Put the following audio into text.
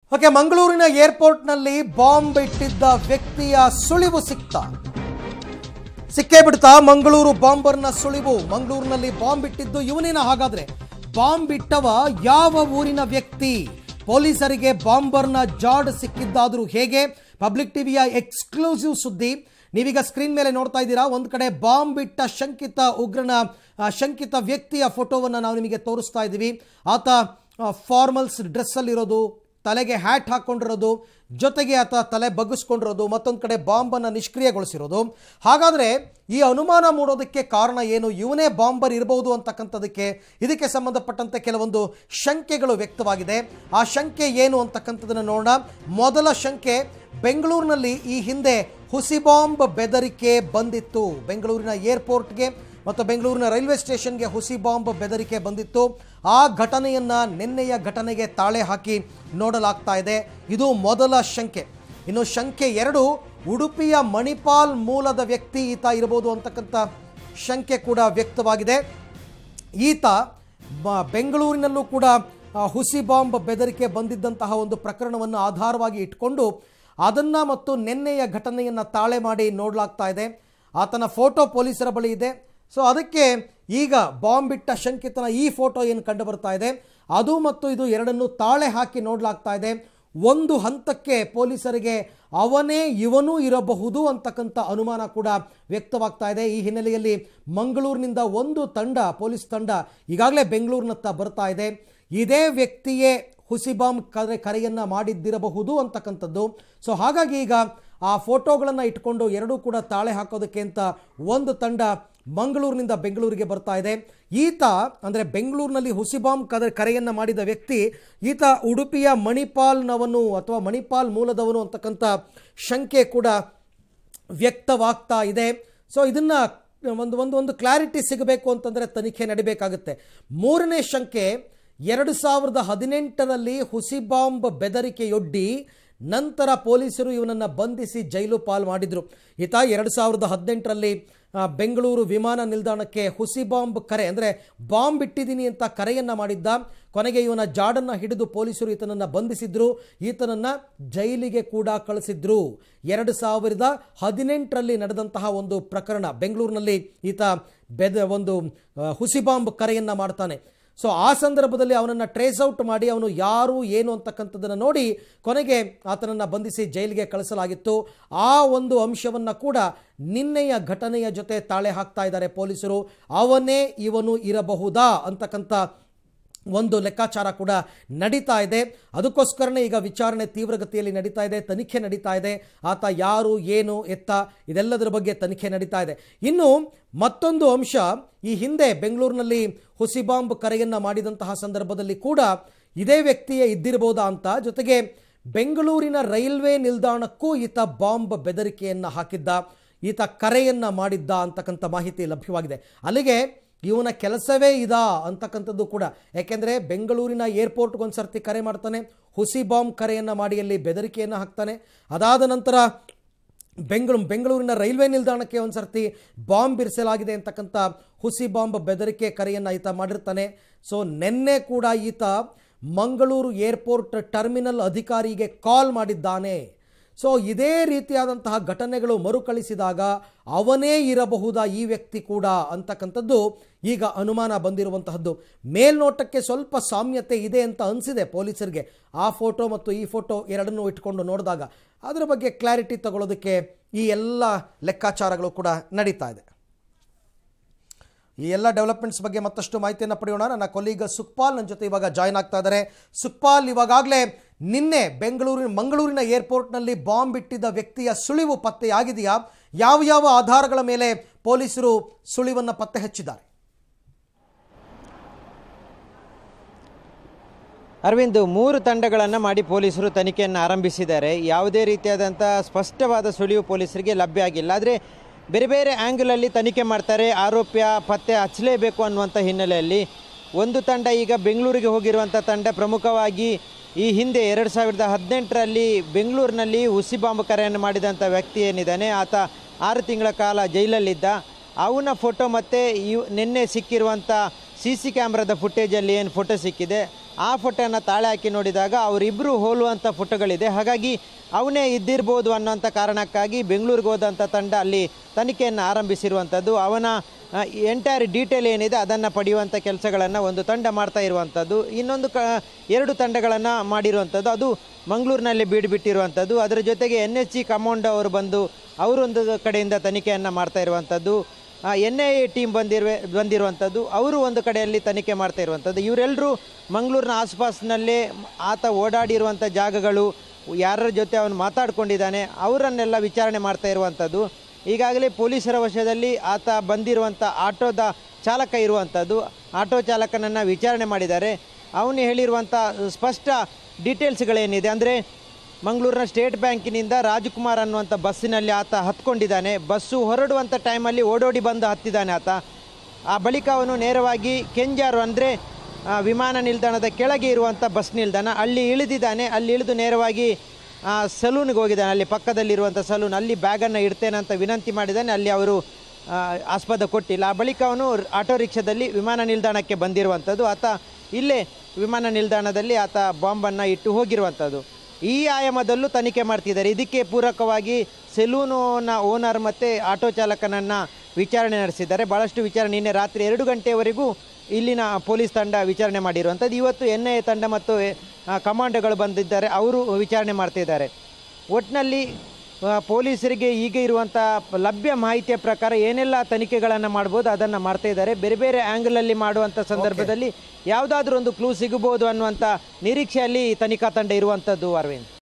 okay ಮಂಗಳೂರಿನ ಏರ್ಪೋರ್ಟ್ನಲ್ಲಿ bomb ಇಟ್ಟಿದ್ದ ವ್ಯಕ್ತಿಯ ಸುಳಿವು ಸಿಕ್ತ ಸಿಕ್ಕೇ ಬಿಡ್ತಾ ಮಂಗಳೂರು ಬಾಂಬರ್ನ ಸುಳಿವು ಮಂಗಳೂರಿನಲ್ಲಿ ಬಾಂಬ್ ಇಟ್ಟಿದ್ದು ಇವನೇನ ಹಾಗಾದ್ರೆ ಬಾಂಬ್ ಇಟ್ಟವ ಯಾವ ಊರಿನ ವ್ಯಕ್ತಿ ಪೊಲೀಸರಿಗೆ ಬಾಂಬರ್ನ ಜಾಡ್ ಸಿಕ್ಕಿದ್ದಾದ್ರೂ ಹೇಗೆ ಪಬ್ಲಿಕ್ ಟಿವಿಯ ಎಕ್ಸ್ಕ್ಲೂಸಿವ್ ಸುದ್ದಿ ನೀವೀಗ ಸ್ಕ್ರೀನ್ ಮೇಲೆ ನೋಡ್ತಾ ಇದ್ದೀರಾ ಒಂದು ಕಡೆ ಬಾಂಬ್ ಇಟ್ಟ ಶಂಕಿತ ಉಗ್ರನ ಆ, ಶಂಕಿತ ವ್ಯಕ್ತಿಯ ಫೋಟೋವನ್ನು ನಾವು ನಿಮಗೆ ತೋರಿಸ್ತಾ ಇದ್ದೀವಿ ಆತ ಫಾರ್ಮಲ್ಸ್ ಡ್ರೆಸ್ಸಲ್ಲಿರೋದು ತಲೆಗೆ ಹ್ಯಾಟ್ ಹಾಕ್ಕೊಂಡಿರೋದು ಜೊತೆಗೆ ಆತ ತಲೆ ಬಗ್ಗಿಸ್ಕೊಂಡಿರೋದು ಮತ್ತೊಂದು ಕಡೆ ಬಾಂಬನ್ನು ನಿಷ್ಕ್ರಿಯಗೊಳಿಸಿರೋದು ಹಾಗಾದರೆ ಈ ಅನುಮಾನ ಮೂಡೋದಕ್ಕೆ ಕಾರಣ ಏನು ಇವನೇ ಬಾಂಬರ್ ಇರಬಹುದು ಅಂತಕ್ಕಂಥದಕ್ಕೆ ಇದಕ್ಕೆ ಸಂಬಂಧಪಟ್ಟಂತೆ ಕೆಲವೊಂದು ಶಂಕೆಗಳು ವ್ಯಕ್ತವಾಗಿದೆ ಆ ಶಂಕೆ ಏನು ಅಂತಕ್ಕಂಥದ್ದನ್ನು ನೋಡೋಣ ಮೊದಲ ಶಂಕೆ ಬೆಂಗಳೂರಿನಲ್ಲಿ ಈ ಹಿಂದೆ ಹುಸಿ ಬಾಂಬ್ ಬೆದರಿಕೆ ಬಂದಿತ್ತು ಬೆಂಗಳೂರಿನ ಏರ್ಪೋರ್ಟ್ಗೆ ಮತ್ತು ಬೆಂಗಳೂರಿನ ರೈಲ್ವೆ ಸ್ಟೇಷನ್ಗೆ ಹುಸಿ ಬಾಂಬ್ ಬೆದರಿಕೆ ಬಂದಿತ್ತು ಆ ಘಟನೆಯನ್ನು ನಿನ್ನೆಯ ಘಟನೆಗೆ ತಾಳೆ ಹಾಕಿ ನೋಡಲಾಗ್ತಾ ಇದೆ ಇದು ಮೊದಲ ಶಂಕೆ ಇನ್ನು ಶಂಕೆ ಎರಡು ಉಡುಪಿಯ ಮಣಿಪಾಲ್ ಮೂಲದ ವ್ಯಕ್ತಿ ಈತ ಇರಬಹುದು ಅಂತಕ್ಕಂಥ ಶಂಕೆ ಕೂಡ ವ್ಯಕ್ತವಾಗಿದೆ ಈತ ಬ- ಬೆಂಗಳೂರಿನಲ್ಲೂ ಕೂಡ ಆ, ಹುಸಿ ಬಾಂಬ್ ಬೆದರಿಕೆ ಬಂದಿದ್ದಂತಹ ಒಂದು ಪ್ರಕರಣವನ್ನು ಆಧಾರವಾಗಿ ಇಟ್ಕೊಂಡು ಅದನ್ನು ಮತ್ತು ನಿನ್ನೆಯ ಘಟನೆಯನ್ನು ತಾಳೆ ಮಾಡಿ ನೋಡಲಾಗ್ತಾ ಇದೆ ಆತನ ಫೋಟೋ ಪೊಲೀಸರ ಬಳಿ ಇದೆ ಸೊ ಅದಕ್ಕೆ ಈಗ ಬಾಂಬ್ ಇಟ್ಟ ಶಂಕಿತನ ಈ ಫೋಟೋ ಏನು ಕಂಡು ಬರ್ತಾ ಇದೆ ಅದು ಮತ್ತು ಇದು ಎರಡನ್ನು ತಾಳೆ ಹಾಕಿ ನೋಡಲಾಗ್ತಾ ಇದೆ ಒಂದು ಹಂತಕ್ಕೆ ಪೊಲೀಸರಿಗೆ ಅವನೇ ಇವನೂ ಇರಬಹುದು ಅಂತಕ್ಕಂಥ ಅನುಮಾನ ಕೂಡ ವ್ಯಕ್ತವಾಗ್ತಾ ಇದೆ ಈ ಹಿನ್ನೆಲೆಯಲ್ಲಿ ಮಂಗಳೂರಿನಿಂದ ಒಂದು ತಂಡ ಪೊಲೀಸ್ ತಂಡ ಈಗಾಗಲೇ ಬೆಂಗಳೂರಿನತ್ತ ಬರ್ತಾ ಇದೆ ಇದೇ ವ್ಯಕ್ತಿಯೇ ಹುಸಿಬಾಂಬ್ ಕರೆ ಕರೆಯನ್ನು ಮಾಡಿದ್ದಿರಬಹುದು ಅಂತಕ್ಕಂಥದ್ದು ಸೊ ಹಾಗಾಗಿ ಈಗ ಆ ಫೋಟೋಗಳನ್ನು ಇಟ್ಕೊಂಡು ಎರಡೂ ಕೂಡ ತಾಳೆ ಹಾಕೋದಕ್ಕೆ ಅಂತ ಒಂದು ತಂಡ ಮಂಗಳೂರಿನಿಂದ ಬೆಂಗಳೂರಿಗೆ ಬರ್ತಾ ಇದೆ ಈತ ಅಂದರೆ ಬೆಂಗಳೂರಿನಲ್ಲಿ ಹುಸಿಬಾಂಬ್ ಕದ ಕರೆಯನ್ನು ಮಾಡಿದ ವ್ಯಕ್ತಿ ಈತ ಉಡುಪಿಯ ಮಣಿಪಾಲ್ನವನು ಅಥವಾ ಮಣಿಪಾಲ್ ಮೂಲದವನು ಅಂತಕ್ಕಂಥ ಶಂಕೆ ಕೂಡ ವ್ಯಕ್ತವಾಗ್ತಾ ಇದೆ ಸೊ ಇದನ್ನು ಒಂದು ಒಂದು ಒಂದು ಕ್ಲಾರಿಟಿ ಸಿಗಬೇಕು ಅಂತಂದರೆ ತನಿಖೆ ನಡಿಬೇಕಾಗುತ್ತೆ ಮೂರನೇ ಶಂಕೆ ಎರಡು ಸಾವಿರದ ಹದಿನೆಂಟರಲ್ಲಿ ಹುಸಿ ಬಾಂಬ್ ಬೆದರಿಕೆಯೊಡ್ಡಿ ನಂತರ ಪೊಲೀಸರು ಇವನನ್ನು ಬಂಧಿಸಿ ಜೈಲು ಪಾಲ್ ಮಾಡಿದರು ಈತ ಎರಡು ಸಾವಿರದ ಹದಿನೆಂಟರಲ್ಲಿ ಆ, ಬೆಂಗಳೂರು ವಿಮಾನ ನಿಲ್ದಾಣಕ್ಕೆ ಹುಸಿ ಬಾಂಬ್ ಕರೆ ಅಂದರೆ ಬಾಂಬ್ ಇಟ್ಟಿದ್ದೀನಿ ಅಂತ ಕರೆಯನ್ನು ಮಾಡಿದ್ದ ಕೊನೆಗೆ ಇವನ ಜಾಡನ್ನು ಹಿಡಿದು ಪೊಲೀಸರು ಈತನನ್ನು ಬಂಧಿಸಿದ್ರು ಈತನನ್ನು ಜೈಲಿಗೆ ಕೂಡ ಕಳಿಸಿದ್ರು ಎರಡು ಸಾವಿರದ ಹದಿನೆಂಟರಲ್ಲಿ ನಡೆದಂತಹ ಒಂದು ಪ್ರಕರಣ ಬೆಂಗಳೂರಿನಲ್ಲಿ ಈತ ಬೆದ ಒಂದು ಆ, ಹುಸಿ ಬಾಂಬ್ ಕರೆಯನ್ನು ಮಾಡ್ತಾನೆ ಸೊ ಆ ಸಂದರ್ಭದಲ್ಲಿ ಅವನನ್ನು ಟ್ರೇಸ್ ಔಟ್ ಮಾಡಿ ಅವನು ಯಾರು ಏನು ಅಂತಕ್ಕಂಥದ್ದನ್ನು ನೋಡಿ ಕೊನೆಗೆ ಆತನನ್ನು ಬಂಧಿಸಿ ಜೈಲಿಗೆ ಕಳಿಸಲಾಗಿತ್ತು ಆ ಒಂದು ಅಂಶವನ್ನು ಕೂಡ ನಿನ್ನೆಯ ಘಟನೆಯ ಜೊತೆ ತಾಳೆ ಹಾಕ್ತಾ ಇದ್ದಾರೆ ಪೊಲೀಸರು ಅವನೇ ಇವನು ಇರಬಹುದಾ ಅಂತಕ್ಕಂಥ ಒಂದು ಲೆಕ್ಕಾಚಾರ ಕೂಡ ನಡೀತಾ ಇದೆ ಅದಕ್ಕೋಸ್ಕರನೇ ಈಗ ವಿಚಾರಣೆ ತೀವ್ರಗತಿಯಲ್ಲಿ ನಡೀತಾ ಇದೆ ತನಿಖೆ ನಡೀತಾ ಇದೆ ಆತ ಯಾರು ಏನು ಎತ್ತ ಇದೆಲ್ಲದರ ಬಗ್ಗೆ ತನಿಖೆ ನಡೀತಾ ಇದೆ ಇನ್ನು ಮತ್ತೊಂದು ಅಂಶ ಈ ಹಿಂದೆ ಬೆಂಗಳೂರಿನಲ್ಲಿ ಹುಸಿ ಬಾಂಬ್ ಕರೆಯನ್ನು ಮಾಡಿದಂತಹ ಸಂದರ್ಭದಲ್ಲಿ ಕೂಡ ಇದೇ ವ್ಯಕ್ತಿಯೇ ಇದ್ದಿರಬಹುದಾ ಅಂತ ಜೊತೆಗೆ ಬೆಂಗಳೂರಿನ ರೈಲ್ವೆ ನಿಲ್ದಾಣಕ್ಕೂ ಈತ ಬಾಂಬ್ ಬೆದರಿಕೆಯನ್ನು ಹಾಕಿದ್ದ ಈತ ಕರೆಯನ್ನು ಮಾಡಿದ್ದ ಅಂತಕ್ಕಂಥ ಮಾಹಿತಿ ಲಭ್ಯವಾಗಿದೆ ಅಲ್ಲಿಗೆ ಇವನ ಕೆಲಸವೇ ಇದಾ ಅಂತಕ್ಕಂಥದ್ದು ಕೂಡ ಯಾಕೆಂದರೆ ಬೆಂಗಳೂರಿನ ಏರ್ಪೋರ್ಟ್ಗೆ ಒಂದು ಸರ್ತಿ ಕರೆ ಮಾಡ್ತಾನೆ ಹುಸಿ ಬಾಂಬ್ ಕರೆಯನ್ನು ಮಾಡಿ ಅಲ್ಲಿ ಬೆದರಿಕೆಯನ್ನು ಹಾಕ್ತಾನೆ ಅದಾದ ನಂತರ ಬೆಂಗಳೂರು ಬೆಂಗಳೂರಿನ ರೈಲ್ವೆ ನಿಲ್ದಾಣಕ್ಕೆ ಒಂದು ಸರ್ತಿ ಬಾಂಬ್ ಇರಿಸಲಾಗಿದೆ ಅಂತಕ್ಕಂಥ ಹುಸಿ ಬಾಂಬ್ ಬೆದರಿಕೆ ಕರೆಯನ್ನು ಈತ ಮಾಡಿರ್ತಾನೆ ಸೊ ನಿನ್ನೆ ಕೂಡ ಈತ ಮಂಗಳೂರು ಏರ್ಪೋರ್ಟ್ ಟರ್ಮಿನಲ್ ಅಧಿಕಾರಿಗೆ ಕಾಲ್ ಮಾಡಿದ್ದಾನೆ ಸೊ ಇದೇ ರೀತಿಯಾದಂತಹ ಘಟನೆಗಳು ಮರುಕಳಿಸಿದಾಗ ಅವನೇ ಇರಬಹುದಾ ಈ ವ್ಯಕ್ತಿ ಕೂಡ ಅಂತಕ್ಕಂಥದ್ದು ಈಗ ಅನುಮಾನ ಬಂದಿರುವಂತಹದ್ದು ಮೇಲ್ನೋಟಕ್ಕೆ ಸ್ವಲ್ಪ ಸಾಮ್ಯತೆ ಇದೆ ಅಂತ ಅನಿಸಿದೆ ಪೊಲೀಸರಿಗೆ ಆ ಫೋಟೋ ಮತ್ತು ಈ ಫೋಟೋ ಎರಡನ್ನೂ ಇಟ್ಕೊಂಡು ನೋಡಿದಾಗ ಅದರ ಬಗ್ಗೆ ಕ್ಲಾರಿಟಿ ತಗೊಳ್ಳೋದಕ್ಕೆ ಈ ಎಲ್ಲ ಲೆಕ್ಕಾಚಾರಗಳು ಕೂಡ ನಡೀತಾ ಇದೆ ಈ ಎಲ್ಲ ಡೆವಲಪ್ಮೆಂಟ್ಸ್ ಬಗ್ಗೆ ಮತ್ತಷ್ಟು ಮಾಹಿತಿಯನ್ನು ಪಡೆಯೋಣ ನನ್ನ ಕೊಲೀಗ ಸುಕ್ಪಾಲ್ ನನ್ನ ಜೊತೆ ಇವಾಗ ಜಾಯ್ನ್ ಆಗ್ತಾ ಇದ್ದಾರೆ ಸುಕ್ಪಾಲ್ ಇವಾಗಲೇ ನಿನ್ನೆ ಬೆಂಗಳೂರಿನ ಮಂಗಳೂರಿನ ಏರ್ಪೋರ್ಟ್ನಲ್ಲಿ ಬಾಂಬ್ ಇಟ್ಟಿದ್ದ ವ್ಯಕ್ತಿಯ ಸುಳಿವು ಪತ್ತೆಯಾಗಿದೆಯಾ ಯಾವ ಯಾವ ಆಧಾರಗಳ ಮೇಲೆ ಪೊಲೀಸರು ಸುಳಿವನ್ನು ಪತ್ತೆ ಹಚ್ಚಿದ್ದಾರೆ ಅರವಿಂದ್ ಮೂರು ತಂಡಗಳನ್ನು ಮಾಡಿ ಪೊಲೀಸರು ತನಿಖೆಯನ್ನು ಆರಂಭಿಸಿದ್ದಾರೆ ಯಾವುದೇ ರೀತಿಯಾದಂಥ ಸ್ಪಷ್ಟವಾದ ಸುಳಿವು ಪೊಲೀಸರಿಗೆ ಲಭ್ಯ ಆಗಿಲ್ಲ ಆದರೆ ಬೇರೆ ಬೇರೆ ಆ್ಯಂಗಲಲ್ಲಿ ತನಿಖೆ ಮಾಡ್ತಾರೆ ಆರೋಪಿಯ ಪತ್ತೆ ಹಚ್ಚಲೇಬೇಕು ಅನ್ನುವಂಥ ಹಿನ್ನೆಲೆಯಲ್ಲಿ ಒಂದು ತಂಡ ಈಗ ಬೆಂಗಳೂರಿಗೆ ಹೋಗಿರುವಂಥ ತಂಡ ಪ್ರಮುಖವಾಗಿ ಈ ಹಿಂದೆ ಎರಡು ಸಾವಿರದ ಹದಿನೆಂಟರಲ್ಲಿ ಬೆಂಗಳೂರಿನಲ್ಲಿ ಹುಸಿ ಬಾಂಬ್ ಕರೆಯನ್ನು ಮಾಡಿದಂಥ ವ್ಯಕ್ತಿ ಏನಿದ್ದಾನೆ ಆತ ಆರು ತಿಂಗಳ ಕಾಲ ಜೈಲಲ್ಲಿದ್ದ ಅವನ ಫೋಟೋ ಮತ್ತು ಇವ್ ನಿನ್ನೆ ಸಿಕ್ಕಿರುವಂಥ ಸಿ ಸಿ ಕ್ಯಾಮ್ರಾದ ಫುಟೇಜಲ್ಲಿ ಏನು ಫೋಟೋ ಸಿಕ್ಕಿದೆ ಆ ಫೋಟೋನ ತಾಳೆ ಹಾಕಿ ನೋಡಿದಾಗ ಅವರಿಬ್ಬರು ಹೋಲುವಂಥ ಫೋಟೋಗಳಿದೆ ಹಾಗಾಗಿ ಅವನೇ ಇದ್ದಿರ್ಬೋದು ಅನ್ನೋಂಥ ಕಾರಣಕ್ಕಾಗಿ ಬೆಂಗಳೂರಿಗೆ ಹೋದಂಥ ತಂಡ ಅಲ್ಲಿ ತನಿಖೆಯನ್ನು ಆರಂಭಿಸಿರುವಂಥದ್ದು ಅವನ ಎಂಟೈರ್ ಡೀಟೇಲ್ ಏನಿದೆ ಅದನ್ನು ಪಡೆಯುವಂಥ ಕೆಲಸಗಳನ್ನು ಒಂದು ತಂಡ ಮಾಡ್ತಾ ಇರುವಂಥದ್ದು ಇನ್ನೊಂದು ಕ ಎರಡು ತಂಡಗಳನ್ನು ಮಾಡಿರುವಂಥದ್ದು ಅದು ಮಂಗಳೂರಿನಲ್ಲಿ ಬೀಡುಬಿಟ್ಟಿರುವಂಥದ್ದು ಅದರ ಜೊತೆಗೆ ಎನ್ ಎಸ್ ಜಿ ಕಮಾಂಡೋ ಅವರು ಬಂದು ಅವರೊಂದು ಕಡೆಯಿಂದ ತನಿಖೆಯನ್ನು ಮಾಡ್ತಾ ಇರುವಂಥದ್ದು ಎನ್ ಐ ಎ ಟೀಮ್ ಬಂದಿರುವೆ ಬಂದಿರುವಂಥದ್ದು ಅವರು ಒಂದು ಕಡೆಯಲ್ಲಿ ತನಿಖೆ ಮಾಡ್ತಾ ಇರುವಂಥದ್ದು ಇವರೆಲ್ಲರೂ ಮಂಗಳೂರಿನ ಆಸ್ಪಾಸ್ನಲ್ಲೇ ಆತ ಓಡಾಡಿರುವಂಥ ಜಾಗಗಳು ಯಾರ ಜೊತೆ ಅವನು ಮಾತಾಡ್ಕೊಂಡಿದ್ದಾನೆ ಅವರನ್ನೆಲ್ಲ ವಿಚಾರಣೆ ಮಾಡ್ತಾ ಇರುವಂಥದ್ದು ಈಗಾಗಲೇ ಪೊಲೀಸರ ವಶದಲ್ಲಿ ಆತ ಬಂದಿರುವಂಥ ಆಟೋದ ಚಾಲಕ ಇರುವಂಥದ್ದು ಆಟೋ ಚಾಲಕನನ್ನು ವಿಚಾರಣೆ ಮಾಡಿದ್ದಾರೆ ಅವನು ಹೇಳಿರುವಂಥ ಸ್ಪಷ್ಟ ಡೀಟೇಲ್ಸ್ಗಳೇನಿದೆ ಅಂದರೆ ಮಂಗಳೂರಿನ ಸ್ಟೇಟ್ ಬ್ಯಾಂಕಿನಿಂದ ರಾಜಕುಮಾರ್ ಅನ್ನುವಂಥ ಬಸ್ಸಿನಲ್ಲಿ ಆತ ಹತ್ಕೊಂಡಿದ್ದಾನೆ ಬಸ್ಸು ಹೊರಡುವಂಥ ಟೈಮಲ್ಲಿ ಓಡೋಡಿ ಬಂದು ಹತ್ತಿದ್ದಾನೆ ಆತ ಆ ಬಳಿಕ ಅವನು ನೇರವಾಗಿ ಕೆಂಜಾರು ಅಂದರೆ ವಿಮಾನ ನಿಲ್ದಾಣದ ಕೆಳಗೆ ಇರುವಂಥ ಬಸ್ ನಿಲ್ದಾಣ ಅಲ್ಲಿ ಇಳಿದಿದ್ದಾನೆ ಅಲ್ಲಿ ಇಳಿದು ನೇರವಾಗಿ ಆ ಸಲೂನ್ಗೆ ಹೋಗಿದ್ದಾನೆ ಅಲ್ಲಿ ಪಕ್ಕದಲ್ಲಿರುವಂಥ ಸಲೂನ್ ಅಲ್ಲಿ ಬ್ಯಾಗನ್ನು ಇಡ್ತೇನೆ ಅಂತ ವಿನಂತಿ ಮಾಡಿದ್ದಾನೆ ಅಲ್ಲಿ ಅವರು ಆ, ಆಸ್ಪದ ಕೊಟ್ಟಿಲ್ಲ ಆ ಬಳಿಕ ಅವನು ಆಟೋ ರಿಕ್ಷಾದಲ್ಲಿ ವಿಮಾನ ನಿಲ್ದಾಣಕ್ಕೆ ಬಂದಿರುವಂಥದ್ದು ಆತ ಇಲ್ಲೇ ವಿಮಾನ ನಿಲ್ದಾಣದಲ್ಲಿ ಆತ ಬಾಂಬನ್ನು ಇಟ್ಟು ಹೋಗಿರುವಂಥದ್ದು ಈ ಆಯಾಮದಲ್ಲೂ ತನಿಖೆ ಮಾಡ್ತಿದ್ದಾರೆ ಇದಕ್ಕೆ ಪೂರಕವಾಗಿ ಸೆಲೂನಿನ ಓನರ್ ಮತ್ತು ಆಟೋ ಚಾಲಕನನ್ನು ವಿಚಾರಣೆ ನಡೆಸಿದ್ದಾರೆ ಭಾಳಷ್ಟು ವಿಚಾರಣೆ ನಿನ್ನೆ ರಾತ್ರಿ ಎರಡು ಗಂಟೆಯವರೆಗೂ ಇಲ್ಲಿನ ಪೊಲೀಸ್ ತಂಡ ವಿಚಾರಣೆ ಮಾಡಿರುವಂಥದ್ದು ಇವತ್ತು ಎನ್ ಐ ಎ ತಂಡ ಮತ್ತು ಆ, ಕಮಾಂಡೋಗಳು ಬಂದಿದ್ದಾರೆ ಅವರು ವಿಚಾರಣೆ ಮಾಡ್ತಿದ್ದಾರೆ ಒಟ್ಟಿನಲ್ಲಿ ಆ, ಪೊಲೀಸರಿಗೆ ಈಗ ಇರುವಂಥ ಲಭ್ಯ ಮಾಹಿತಿಯ ಪ್ರಕಾರ ಏನೆಲ್ಲ ತನಿಖೆಗಳನ್ನು ಮಾಡ್ಬೋದು ಅದನ್ನು ಮಾಡ್ತಾ ಇದ್ದಾರೆ ಬೇರೆ ಬೇರೆ ಆ್ಯಂಗಲಲ್ಲಿ ಮಾಡುವಂಥ ಸಂದರ್ಭದಲ್ಲಿ ಯಾವುದಾದ್ರೂ ಒಂದು ಕ್ಲೂ ಸಿಗಬಹುದು ಅನ್ನುವಂಥ ನಿರೀಕ್ಷೆಯಲ್ಲಿ ತನಿಖಾ ತಂಡ ಇರುವಂಥದ್ದು ಅರವಿಂದ್